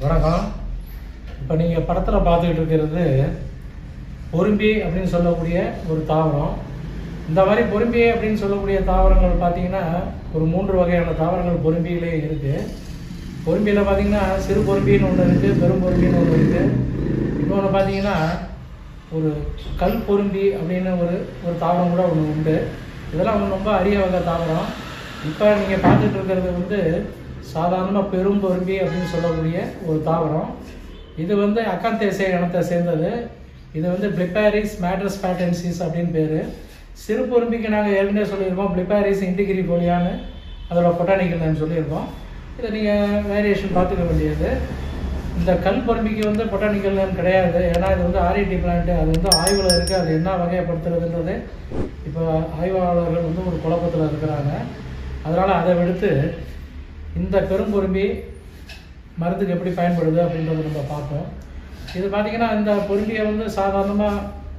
வணக்கம் இப்போ நீங்கள் படத்தில் பார்த்துக்கிட்டு இருக்கிறது பொரும்பி அப்படின்னு சொல்லக்கூடிய ஒரு தாவரம் இந்த மாதிரி பொரும்பி அப்படின்னு சொல்லக்கூடிய தாவரங்கள் பார்த்தீங்கன்னா ஒரு மூன்று வகையான தாவரங்கள் பொரும்பியிலே இருக்குது பொரும்பியில் பார்த்தீங்கன்னா சிறு பொரும்பின்னு ஒன்று இருக்குது பெரும் பொரும்பின்னு ஒன்று இருக்குது இன்னொன்று பார்த்தீங்கன்னா ஒரு கல் பொரும்பி அப்படின்னு ஒரு ஒரு தாவரம் கூட ஒன்று உண்டு இதெல்லாம் வந்து ரொம்ப அரிய வகை தாவரம் இப்போ நீங்கள் பார்த்துட்டு இருக்கிறது வந்து சாதாரணமாக பெரும் பொரும்பி அப்படின்னு சொல்லக்கூடிய ஒரு தாவரம் இது வந்து அக்காந்தேசே இனத்தை சேர்ந்தது இது வந்து பிளிப்பாரிஸ் மேட்ரஸ் பேட்டன்சிஸ் அப்படின்னு பேர் சிறு பொரும்பிக்கு நாங்கள் ஏற்கனவே சொல்லியிருக்கோம் பிளிப்பாரிஸ் இண்டிகிரி போலியான்னு அதோட பொட்டானிக்கல் நேம் சொல்லியிருக்கோம் இதை நீங்கள் வேரியேஷன் பார்த்துக்க வேண்டியது இந்த கல் பொரும்பிக்கு வந்து பொட்டானிக்கல் நேம் கிடையாது ஏன்னா இது வந்து ஆர்ஐடி பிளான்ட் அது வந்து ஆய்வில் இருக்குது அது என்ன வகைப்படுத்துறதுன்றது இப்போ ஆய்வாளர்கள் வந்து ஒரு குழப்பத்தில் இருக்கிறாங்க அதனால் அதை விடுத்து இந்த பெரும்பொரும்பி மருந்துக்கு எப்படி பயன்படுது அப்படின்றத நம்ம பார்ப்போம் இது பார்த்தீங்கன்னா இந்த பொரும்பியை வந்து சாதாரணமாக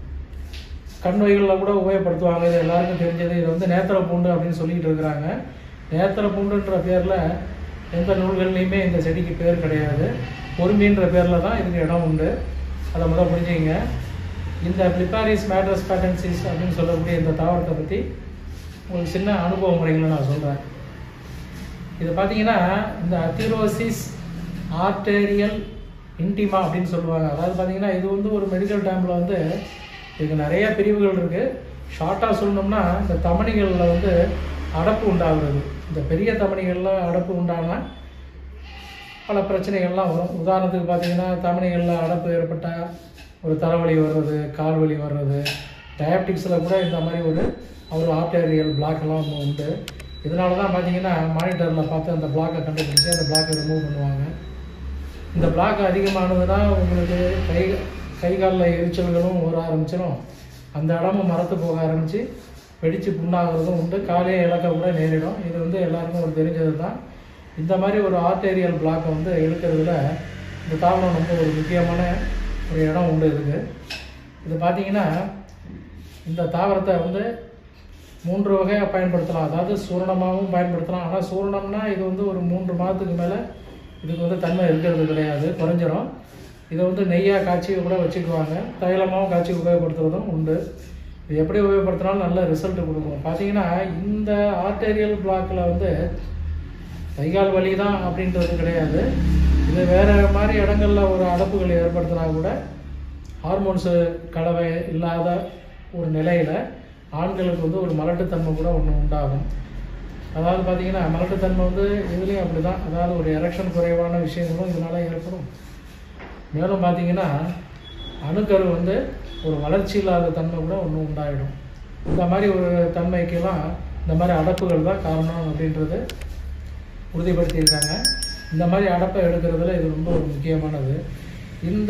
கண் நோய்களில் கூட உபயோகப்படுத்துவாங்க இது எல்லாருக்கும் தெரிஞ்சது இது வந்து நேத்திர பூண்டு அப்படின்னு சொல்லிட்டு இருக்கிறாங்க நேத்திர பூண்டுன்ற பேரில் எந்த நூல்கள்லையுமே இந்த செடிக்கு பேர் கிடையாது பொறும்பின்ற பேரில் தான் இதுக்கு இடம் உண்டு அதை முதல் புரிஞ்சுங்க இந்த பிளிப்பாரிஸ் மேட்ரஸ் பேட்டன்சிஸ் அப்படின்னு சொல்லக்கூடிய இந்த தாவரத்தை பற்றி ஒரு சின்ன அனுபவ முறைகளை நான் சொல்கிறேன் இது பார்த்தீங்கன்னா இந்த அத்திரோசிஸ் ஆர்டேரியல் இன்டிமா அப்படின்னு சொல்லுவாங்க அதாவது பார்த்தீங்கன்னா இது வந்து ஒரு மெடிக்கல் டேமில் வந்து இதுக்கு நிறைய பிரிவுகள் இருக்குது ஷார்ட்டாக சொல்லணும்னா இந்த தமனிகளில் வந்து அடப்பு உண்டாகிறது இந்த பெரிய தமனிகளில் அடப்பு உண்டானா பல பிரச்சனைகள்லாம் வரும் உதாரணத்துக்கு பார்த்தீங்கன்னா தமனிகளில் அடப்பு ஏற்பட்டால் ஒரு தலைவலி வர்றது கால் வலி வர்றது டயபெட்டிக்ஸில் கூட இந்த மாதிரி ஒரு ஒரு ஆர்டேரியல் பிளாக்லாம் ஒன்று உண்டு இதனால தான் பார்த்தீங்கன்னா மானிட்டரில் பார்த்து அந்த பிளாக்கை கண்டுபிடிச்சு அந்த பிளாக்கை ரிமூவ் பண்ணுவாங்க இந்த பிளாக் அதிகமானதுன்னா உங்களுக்கு கை கை காலில் எரிச்சல்களும் வர ஆரம்பிச்சிடும் அந்த இடமும் மரத்து போக ஆரம்பித்து வெடித்து புண்ணாகிறதும் உண்டு காலையே இழக்க கூட நேரிடும் இது வந்து எல்லாருக்கும் ஒரு தெரிஞ்சது தான் இந்த மாதிரி ஒரு ஆர்டேரியல் பிளாக்கை வந்து எடுக்கிறதுல இந்த தாவரம் ரொம்ப ஒரு முக்கியமான ஒரு இடம் உண்டு இதுக்கு இது பார்த்தீங்கன்னா இந்த தாவரத்தை வந்து மூன்று வகையாக பயன்படுத்தலாம் அதாவது சூரணமாகவும் பயன்படுத்தலாம் ஆனால் சூரணம்னா இது வந்து ஒரு மூன்று மாதத்துக்கு மேலே இதுக்கு வந்து தன்மை இருக்கிறது கிடையாது குறைஞ்சிரும் இதை வந்து நெய்யாக காய்ச்சி கூட வச்சுக்குவாங்க தைலமாகவும் காய்ச்சி உபயோகப்படுத்துறதும் உண்டு இது எப்படி உபயோகப்படுத்தினாலும் நல்ல ரிசல்ட் கொடுக்கும் பார்த்தீங்கன்னா இந்த ஆர்டேரியல் பிளாக்கில் வந்து கைகால் வலி தான் அப்படின்றது கிடையாது இது வேறு மாதிரி இடங்கள்ல ஒரு அடப்புகள் ஏற்படுத்தினா கூட ஹார்மோன்ஸு கலவை இல்லாத ஒரு நிலையில் ஆண்களுக்கு வந்து ஒரு மலட்டுத்தன்மை கூட ஒன்று உண்டாகும் அதாவது பார்த்தீங்கன்னா மலட்டுத்தன்மை வந்து இதுலேயும் அப்படி தான் அதாவது ஒரு எரெக்ஷன் குறைவான விஷயங்களும் இதனால் ஏற்படும் மேலும் பார்த்தீங்கன்னா அணுக்கரு வந்து ஒரு வளர்ச்சி இல்லாத தன்மை கூட ஒன்று உண்டாயிடும் இந்த மாதிரி ஒரு தன்மைக்கெல்லாம் இந்த மாதிரி அடப்புகள் தான் காரணம் அப்படின்றது உறுதிப்படுத்தியிருக்காங்க இந்த மாதிரி அடப்பை எடுக்கிறதுல இது ரொம்ப ஒரு முக்கியமானது இந்த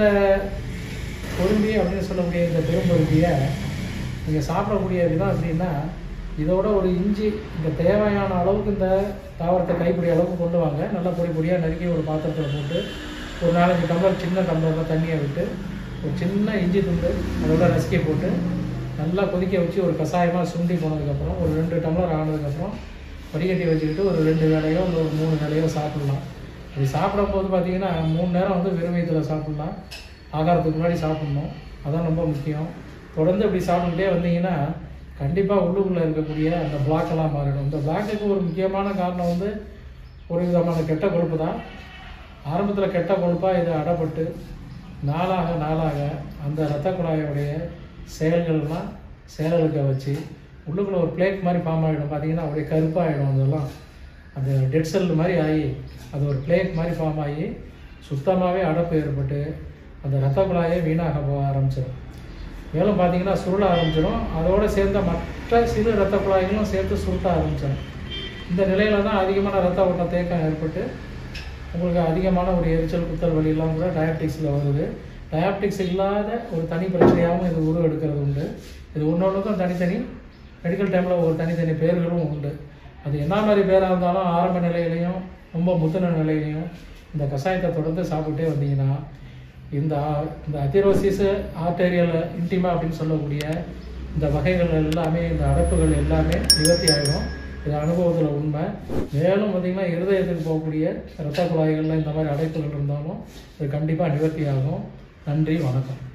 பொரும்பி அப்படின்னு சொல்லக்கூடிய இந்த பெரும்பொரும்பியை நீங்கள் சாப்பிடக்கூடிய விதம் எப்படின்னா இதோட ஒரு இஞ்சி இந்த தேவையான அளவுக்கு இந்த தாவரத்தை கைப்பிடி அளவுக்கு கொண்டு வாங்க நல்லா பொடி பொடியாக நறுக்கி ஒரு பாத்திரத்தில் போட்டு ஒரு நாலஞ்சு டம்ளர் சின்ன டம்ளரில் தண்ணியை விட்டு ஒரு சின்ன இஞ்சி துண்டு அதோட நசுக்கி போட்டு நல்லா கொதிக்க வச்சு ஒரு கஷாயமாக சுண்டி போனதுக்கப்புறம் ஒரு ரெண்டு டம்ளர் ஆனதுக்கப்புறம் வடிகட்டி வச்சுக்கிட்டு ஒரு ரெண்டு வேலையோ இல்லை ஒரு மூணு வேலையோ சாப்பிட்லாம் அப்படி சாப்பிடும்போது பார்த்தீங்கன்னா மூணு நேரம் வந்து வெறும் வயிற்றில் சாப்பிட்லாம் ஆகாரத்துக்கு முன்னாடி சாப்பிட்ணும் அதான் ரொம்ப முக்கியம் தொடர்ந்து இப்படி சாப்பிட்டுட்டே வந்தீங்கன்னா கண்டிப்பாக உள்ளுக்குள்ளே இருக்கக்கூடிய அந்த பிளாக்கெல்லாம் மாறிடும் இந்த பிளாக்குக்கு ஒரு முக்கியமான காரணம் வந்து ஒரு விதமான கெட்ட கொழுப்பு தான் ஆரம்பத்தில் கெட்ட கொழுப்பாக இது அடப்பட்டு நாளாக நாளாக அந்த இரத்த குழாயோடைய செயல்கள்லாம் செயலுக்க வச்சு உள்ளுக்குள்ளே ஒரு பிளேக் மாதிரி ஃபார்ம் ஆகிடும் பார்த்தீங்கன்னா அப்படியே கருப்பாகிடும் அதெல்லாம் அந்த டெட் செல் மாதிரி ஆகி அது ஒரு பிளேக் மாதிரி ஃபார்ம் ஆகி சுத்தமாகவே அடப்பு ஏற்பட்டு அந்த இரத்த குழாயே வீணாக போக ஆரம்பிச்சிடும் மேலும் பார்த்தீங்கன்னா சுருள ஆரம்பிச்சிடும் அதோடு சேர்ந்த மற்ற சிறு இரத்த குழாய்களும் சேர்த்து சுருட்ட ஆரம்பிச்சிடும் இந்த நிலையில தான் அதிகமான இரத்த ஓட்ட தேக்கம் ஏற்பட்டு உங்களுக்கு அதிகமான ஒரு எரிச்சல் குத்தல் வலியெல்லாம் கூட டயபெட்டிக்ஸில் வருது டயபெட்டிக்ஸ் இல்லாத ஒரு தனி பிரச்சனையாகவும் இது உருவ எடுக்கிறது உண்டு இது ஒன்றொன்றுக்கும் தனித்தனி மெடிக்கல் டைமில் ஒரு தனித்தனி பேர்களும் உண்டு அது என்ன மாதிரி பேராக இருந்தாலும் ஆரம்ப நிலையிலையும் ரொம்ப முத்தின நிலையிலையும் இந்த கஷாயத்தை தொடர்ந்து சாப்பிட்டே வந்தீங்கன்னா இந்த ஆ- இந்த அதிரோசிஸ் ஆர்டேரியல் இன்டிமா அப்படின்னு சொல்லக்கூடிய இந்த வகைகள் எல்லாமே இந்த அடப்புகள் எல்லாமே நிவர்த்தி ஆகிடும் இது அனுபவத்தில் உண்மை மேலும் பார்த்திங்கன்னா இருதயத்துக்கு போகக்கூடிய இரத்த குழாய்களில் இந்த மாதிரி அடைப்புகள் இருந்தாலும் இது கண்டிப்பாக நிவர்த்தி ஆகும் நன்றி வணக்கம்